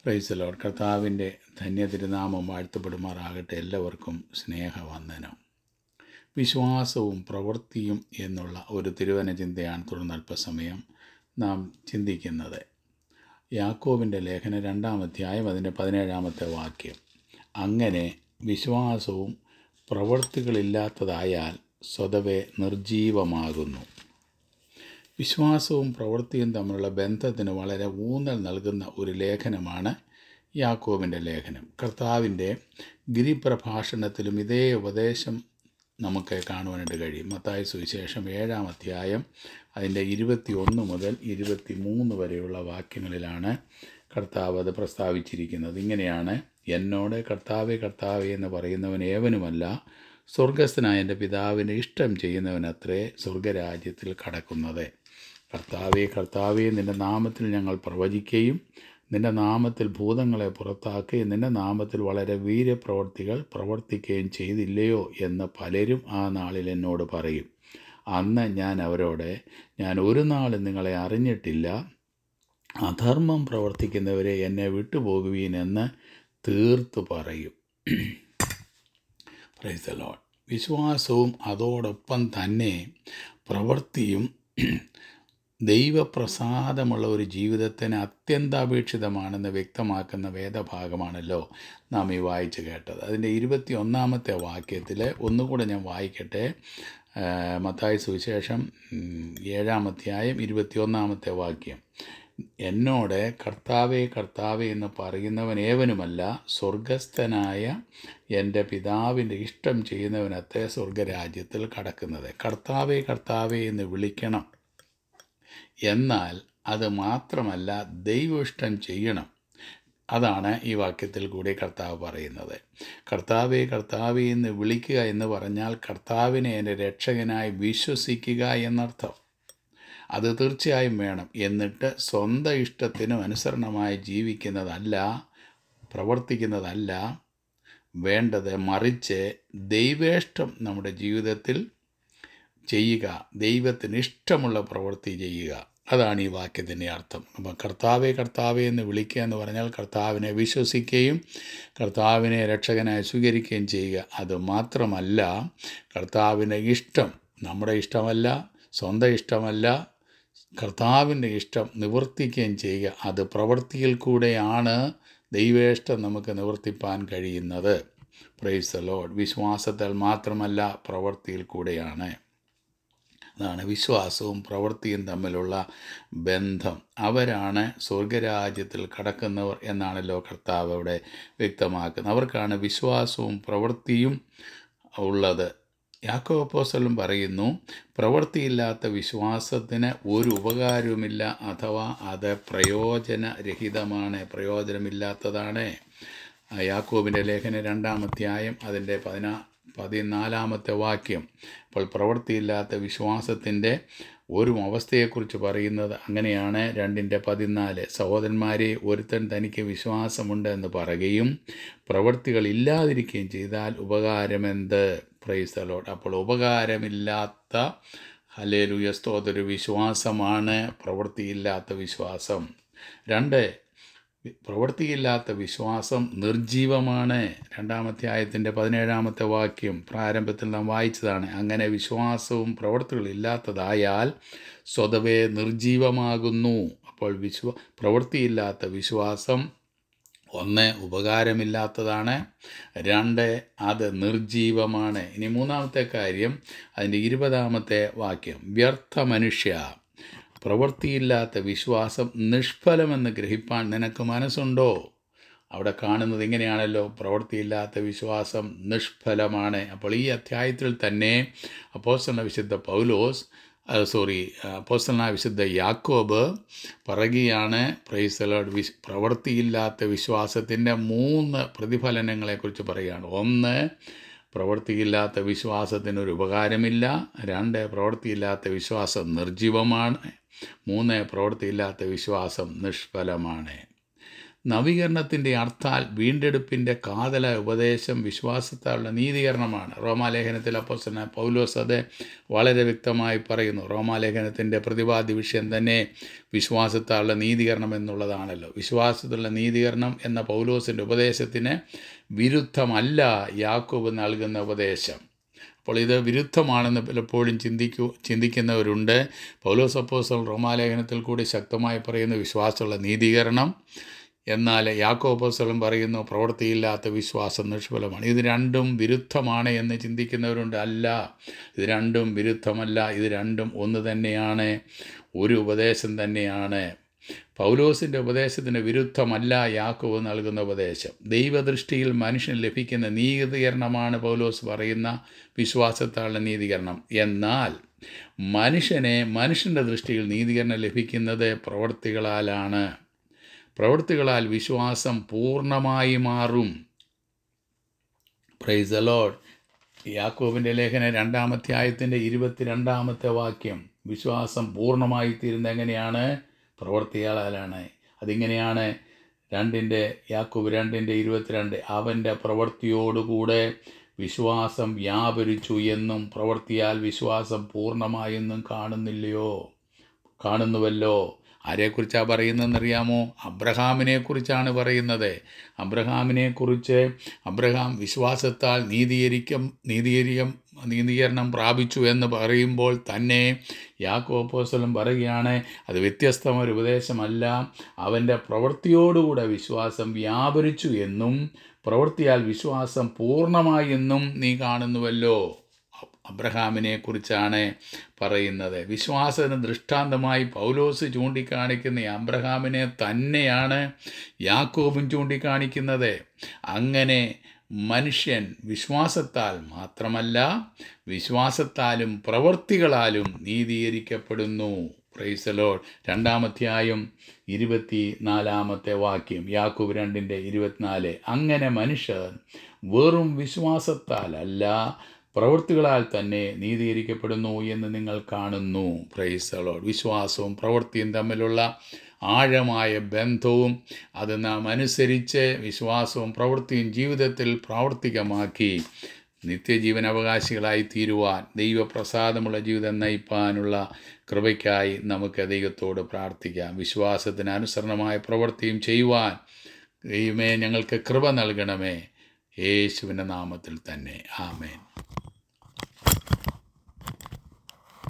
പ്രൈസലോട് കർത്താവിൻ്റെ ധന്യ തിരുനാമം വാഴ്ത്തപ്പെടുമാറാകട്ടെ എല്ലാവർക്കും സ്നേഹവന്ദനം വിശ്വാസവും പ്രവൃത്തിയും എന്നുള്ള ഒരു തിരുവന ചിന്തയാണ് തുടർന്ന് അല്പസമയം നാം ചിന്തിക്കുന്നത് യാക്കോബിൻ്റെ ലേഖന രണ്ടാം അധ്യായം അതിൻ്റെ പതിനേഴാമത്തെ വാക്യം അങ്ങനെ വിശ്വാസവും പ്രവൃത്തികളില്ലാത്തതായാൽ സ്വതവേ നിർജീവമാകുന്നു വിശ്വാസവും പ്രവൃത്തിയും തമ്മിലുള്ള ബന്ധത്തിന് വളരെ ഊന്നൽ നൽകുന്ന ഒരു ലേഖനമാണ് യാക്കോബിൻ്റെ ലേഖനം കർത്താവിൻ്റെ ഗിരിപ്രഭാഷണത്തിലും ഇതേ ഉപദേശം നമുക്ക് കാണുവാനായിട്ട് കഴിയും മത്തായ സുവിശേഷം ഏഴാം അധ്യായം അതിൻ്റെ ഇരുപത്തി ഒന്ന് മുതൽ ഇരുപത്തി മൂന്ന് വരെയുള്ള വാക്യങ്ങളിലാണ് കർത്താവ് അത് പ്രസ്താവിച്ചിരിക്കുന്നത് ഇങ്ങനെയാണ് എന്നോട് കർത്താവെ കർത്താവെ എന്ന് പറയുന്നവൻ ഏവനുമല്ല സ്വർഗസ്ഥനായ എൻ്റെ പിതാവിൻ്റെ ഇഷ്ടം ചെയ്യുന്നവനത്രേ സ്വർഗരാജ്യത്തിൽ കടക്കുന്നത് കർത്താവെ കർത്താവെ നിൻ്റെ നാമത്തിൽ ഞങ്ങൾ പ്രവചിക്കുകയും നിൻ്റെ നാമത്തിൽ ഭൂതങ്ങളെ പുറത്താക്കുകയും നിൻ്റെ നാമത്തിൽ വളരെ വീര്യപ്രവർത്തികൾ പ്രവർത്തിക്കുകയും ചെയ്തില്ലയോ എന്ന് പലരും ആ നാളിൽ എന്നോട് പറയും അന്ന് ഞാൻ അവരോട് ഞാൻ ഒരു നാളും നിങ്ങളെ അറിഞ്ഞിട്ടില്ല അധർമ്മം പ്രവർത്തിക്കുന്നവരെ എന്നെ വിട്ടുപോകുവീൻ എന്ന് തീർത്തു പറയും പ്രൈസ് ലോഡ് വിശ്വാസവും അതോടൊപ്പം തന്നെ പ്രവൃത്തിയും ദൈവപ്രസാദമുള്ള ഒരു ജീവിതത്തിന് അത്യന്താപേക്ഷിതമാണെന്ന് വ്യക്തമാക്കുന്ന വേദഭാഗമാണല്ലോ നാം ഈ വായിച്ചു കേട്ടത് അതിൻ്റെ ഇരുപത്തി ഒന്നാമത്തെ വാക്യത്തിൽ ഒന്നുകൂടെ ഞാൻ വായിക്കട്ടെ മത്തായ സുവിശേഷം ഉം, ഏഴാം അധ്യായം ഇരുപത്തിയൊന്നാമത്തെ വാക്യം എന്നോട് കർത്താവേ കർത്താവേ എന്ന് പറയുന്നവൻ ഏവനുമല്ല സ്വർഗസ്ഥനായ എൻ്റെ പിതാവിൻ്റെ ഇഷ്ടം ചെയ്യുന്നവനത്തെ സ്വർഗരാജ്യത്തിൽ കടക്കുന്നത് കർത്താവേ കർത്താവേ എന്ന് വിളിക്കണം എന്നാൽ അത് മാത്രമല്ല ദൈവഇഷ്ടം ചെയ്യണം അതാണ് ഈ വാക്യത്തിൽ കൂടി കർത്താവ് പറയുന്നത് കർത്താവെ കർത്താവെ എന്ന് വിളിക്കുക എന്ന് പറഞ്ഞാൽ കർത്താവിനെ എൻ്റെ രക്ഷകനായി വിശ്വസിക്കുക എന്നർത്ഥം അത് തീർച്ചയായും വേണം എന്നിട്ട് സ്വന്തം ഇഷ്ടത്തിനും അനുസരണമായി ജീവിക്കുന്നതല്ല പ്രവർത്തിക്കുന്നതല്ല വേണ്ടത് മറിച്ച് ദൈവേഷ്ടം നമ്മുടെ ജീവിതത്തിൽ ചെയ്യുക ദൈവത്തിന് ഇഷ്ടമുള്ള പ്രവൃത്തി ചെയ്യുക അതാണ് ഈ വാക്യത്തിൻ്റെ അർത്ഥം അപ്പോൾ കർത്താവെ കർത്താവെ എന്ന് വിളിക്കുക എന്ന് പറഞ്ഞാൽ കർത്താവിനെ വിശ്വസിക്കുകയും കർത്താവിനെ രക്ഷകനായി സ്വീകരിക്കുകയും ചെയ്യുക അത് മാത്രമല്ല കർത്താവിൻ്റെ ഇഷ്ടം നമ്മുടെ ഇഷ്ടമല്ല സ്വന്തം ഇഷ്ടമല്ല കർത്താവിൻ്റെ ഇഷ്ടം നിവർത്തിക്കുകയും ചെയ്യുക അത് പ്രവൃത്തിയിൽ കൂടെയാണ് ദൈവേഷ്ടം നമുക്ക് നിവർത്തിപ്പാൻ കഴിയുന്നത് പ്രൈസ് ലോഡ് വിശ്വാസത്താൽ മാത്രമല്ല പ്രവൃത്തിയിൽ കൂടെയാണ് അതാണ് വിശ്വാസവും പ്രവൃത്തിയും തമ്മിലുള്ള ബന്ധം അവരാണ് സ്വർഗരാജ്യത്തിൽ കടക്കുന്നവർ എന്നാണല്ലോ കർത്താവ് അവിടെ വ്യക്തമാക്കുന്നത് അവർക്കാണ് വിശ്വാസവും പ്രവൃത്തിയും ഉള്ളത് യാക്കോ അപ്പോസ്തലൻ പറയുന്നു പ്രവൃത്തിയില്ലാത്ത വിശ്വാസത്തിന് ഒരു ഉപകാരവുമില്ല അഥവാ അത് പ്രയോജനരഹിതമാണ് പ്രയോജനമില്ലാത്തതാണ് ആ യാക്കോബിൻ്റെ ലേഖന രണ്ടാമധ്യായം അതിൻ്റെ പതിനാ പതിനാലാമത്തെ വാക്യം അപ്പോൾ പ്രവൃത്തിയില്ലാത്ത വിശ്വാസത്തിൻ്റെ ഒരു അവസ്ഥയെക്കുറിച്ച് പറയുന്നത് അങ്ങനെയാണ് രണ്ടിൻ്റെ പതിനാല് സഹോദരന്മാരെ ഒരുത്തൻ തനിക്ക് വിശ്വാസമുണ്ട് എന്ന് പറയുകയും പ്രവൃത്തികൾ ഇല്ലാതിരിക്കുകയും ചെയ്താൽ ഉപകാരമെന്ത് പ്രൈസലോട്ട് അപ്പോൾ ഉപകാരമില്ലാത്ത ഹലേലുയ സ്തോതൊരു വിശ്വാസമാണ് പ്രവൃത്തിയില്ലാത്ത വിശ്വാസം രണ്ട് പ്രവൃത്തിയില്ലാത്ത വിശ്വാസം നിർജീവമാണ് രണ്ടാമധ്യായത്തിൻ്റെ പതിനേഴാമത്തെ വാക്യം പ്രാരംഭത്തിൽ നാം വായിച്ചതാണ് അങ്ങനെ വിശ്വാസവും പ്രവൃത്തികളില്ലാത്തതായാൽ സ്വതവേ നിർജീവമാകുന്നു അപ്പോൾ വിശ്വ പ്രവൃത്തിയില്ലാത്ത വിശ്വാസം ഒന്ന് ഉപകാരമില്ലാത്തതാണ് രണ്ട് അത് നിർജീവമാണ് ഇനി മൂന്നാമത്തെ കാര്യം അതിൻ്റെ ഇരുപതാമത്തെ വാക്യം വ്യർത്ഥ മനുഷ്യ പ്രവൃത്തിയില്ലാത്ത വിശ്വാസം നിഷ്ഫലമെന്ന് ഗ്രഹിപ്പാൻ നിനക്ക് മനസ്സുണ്ടോ അവിടെ കാണുന്നത് ഇങ്ങനെയാണല്ലോ പ്രവൃത്തിയില്ലാത്ത വിശ്വാസം നിഷ്ഫലമാണ് അപ്പോൾ ഈ അധ്യായത്തിൽ തന്നെ അപ്പോസ്തല വിശുദ്ധ പൗലോസ് സോറി അപ്പോസ്തല വിശുദ്ധ യാക്കോബ് പറയുകയാണ് പ്രൈസലോഡ് വിശ് പ്രവൃത്തിയില്ലാത്ത വിശ്വാസത്തിൻ്റെ മൂന്ന് പ്രതിഫലനങ്ങളെക്കുറിച്ച് പറയുകയാണ് ഒന്ന് പ്രവൃത്തിയില്ലാത്ത വിശ്വാസത്തിന് ഒരു ഉപകാരമില്ല രണ്ട് പ്രവൃത്തിയില്ലാത്ത വിശ്വാസം നിർജീവമാണ് മൂന്ന് പ്രവൃത്തിയില്ലാത്ത വിശ്വാസം നിഷ്ഫലമാണ് നവീകരണത്തിൻ്റെ അർത്ഥാൽ വീണ്ടെടുപ്പിൻ്റെ കാതല ഉപദേശം വിശ്വാസത്താലുള്ള നീതീകരണമാണ് റോമാലേഖനത്തിൽ അപ്പോസ്തലനായ പൗലോസ് അത് വളരെ വ്യക്തമായി പറയുന്നു റോമാലേഖനത്തിൻ്റെ പ്രതിപാദ്യ വിഷയം തന്നെ വിശ്വാസത്താലുള്ള നീതീകരണം എന്നുള്ളതാണല്ലോ വിശ്വാസത്തിലുള്ള നീതീകരണം എന്ന പൗലോസിൻ്റെ ഉപദേശത്തിന് വിരുദ്ധമല്ല യാക്കോബ് നൽകുന്ന ഉപദേശം അപ്പോൾ ഇത് വിരുദ്ധമാണെന്ന് പലപ്പോഴും ചിന്തിക്കൂ ചിന്തിക്കുന്നവരുണ്ട് പൗലോസ് അപ്പോസ്തലൻ റോമാലേഖനത്തിൽ കൂടി ശക്തമായി പറയുന്ന വിശ്വാസമുള്ള നീതീകരണം എന്നാൽ യാക്കോപ്പോസ്തലൻ പറയുന്നു പ്രവൃത്തിയില്ലാത്ത വിശ്വാസം നിഷ്ഫലമാണ് ഇത് രണ്ടും വിരുദ്ധമാണ് എന്ന് ചിന്തിക്കുന്നവരുണ്ട് അല്ല ഇത് രണ്ടും വിരുദ്ധമല്ല ഇത് രണ്ടും ഒന്ന് തന്നെയാണ് ഒരു ഉപദേശം തന്നെയാണ് പൗലോസിൻ്റെ ഉപദേശത്തിന് വിരുദ്ധമല്ല യാക്കോവ് നൽകുന്ന ഉപദേശം ദൈവദൃഷ്ടിയിൽ മനുഷ്യന് ലഭിക്കുന്ന നീതീകരണമാണ് പൗലോസ് പറയുന്ന വിശ്വാസത്താലുള്ള നീതീകരണം എന്നാൽ മനുഷ്യനെ മനുഷ്യൻ്റെ ദൃഷ്ടിയിൽ നീതീകരണം ലഭിക്കുന്നത് പ്രവൃത്തികളാലാണ് പ്രവൃത്തികളാൽ വിശ്വാസം പൂർണ്ണമായി മാറും പ്രൈസ് അലോഡ് യാക്കോബിൻ്റെ ലേഖന രണ്ടാമധ്യായത്തിൻ്റെ ഇരുപത്തിരണ്ടാമത്തെ വാക്യം വിശ്വാസം പൂർണ്ണമായി തീരുന്നത് എങ്ങനെയാണ് പ്രവൃത്തിയാളാലാണ് അതിങ്ങനെയാണ് രണ്ടിൻ്റെ യാക്കോബ് രണ്ടിൻ്റെ ഇരുപത്തിരണ്ട് അവൻ്റെ പ്രവൃത്തിയോടുകൂടെ വിശ്വാസം വ്യാപരിച്ചു എന്നും പ്രവൃത്തിയാൽ വിശ്വാസം പൂർണ്ണമായെന്നും കാണുന്നില്ലയോ കാണുന്നുവല്ലോ ആരെക്കുറിച്ചാണ് പറയുന്നതെന്നറിയാമോ അബ്രഹാമിനെ കുറിച്ചാണ് പറയുന്നത് അബ്രഹാമിനെ കുറിച്ച് അബ്രഹാം വിശ്വാസത്താൽ നീതീകരിക്കം നീതീകരിക്കം നീതീകരണം പ്രാപിച്ചു എന്ന് പറയുമ്പോൾ തന്നെ യാക്കോപ്പോസ്വലം പറയുകയാണ് അത് വ്യത്യസ്തമായ ഒരു ഉപദേശമല്ല അവൻ്റെ പ്രവൃത്തിയോടുകൂടെ വിശ്വാസം വ്യാപരിച്ചു എന്നും പ്രവൃത്തിയാൽ വിശ്വാസം പൂർണ്ണമായി എന്നും നീ കാണുന്നുവല്ലോ അബ്രഹാമിനെ കുറിച്ചാണ് പറയുന്നത് വിശ്വാസത്തിന് ദൃഷ്ടാന്തമായി പൗലോസ് ചൂണ്ടിക്കാണിക്കുന്ന ഈ അബ്രഹാമിനെ തന്നെയാണ് യാക്കോബും ചൂണ്ടിക്കാണിക്കുന്നത് അങ്ങനെ മനുഷ്യൻ വിശ്വാസത്താൽ മാത്രമല്ല വിശ്വാസത്താലും പ്രവൃത്തികളാലും നീതീകരിക്കപ്പെടുന്നു പ്രൈസലോൾ രണ്ടാമധ്യായം ഇരുപത്തി നാലാമത്തെ വാക്യം യാക്കൂബ് രണ്ടിൻ്റെ ഇരുപത്തിനാല് അങ്ങനെ മനുഷ്യർ വെറും വിശ്വാസത്താലല്ല പ്രവൃത്തികളാൽ തന്നെ നീതീകരിക്കപ്പെടുന്നു എന്ന് നിങ്ങൾ കാണുന്നു പ്രൈസലോൾ വിശ്വാസവും പ്രവൃത്തിയും തമ്മിലുള്ള ആഴമായ ബന്ധവും അത് നാം അനുസരിച്ച് വിശ്വാസവും പ്രവൃത്തിയും ജീവിതത്തിൽ പ്രാവർത്തികമാക്കി നിത്യജീവൻ അവകാശികളായി തീരുവാൻ ദൈവപ്രസാദമുള്ള ജീവിതം നയിപ്പാനുള്ള കൃപയ്ക്കായി നമുക്ക് ദൈവത്തോട് പ്രാർത്ഥിക്കാം വിശ്വാസത്തിന് അനുസരണമായ പ്രവൃത്തിയും ചെയ്യുവാൻ ദൈവമേ ഞങ്ങൾക്ക് കൃപ നൽകണമേ യേശുവിൻ്റെ നാമത്തിൽ തന്നെ ആമേൻ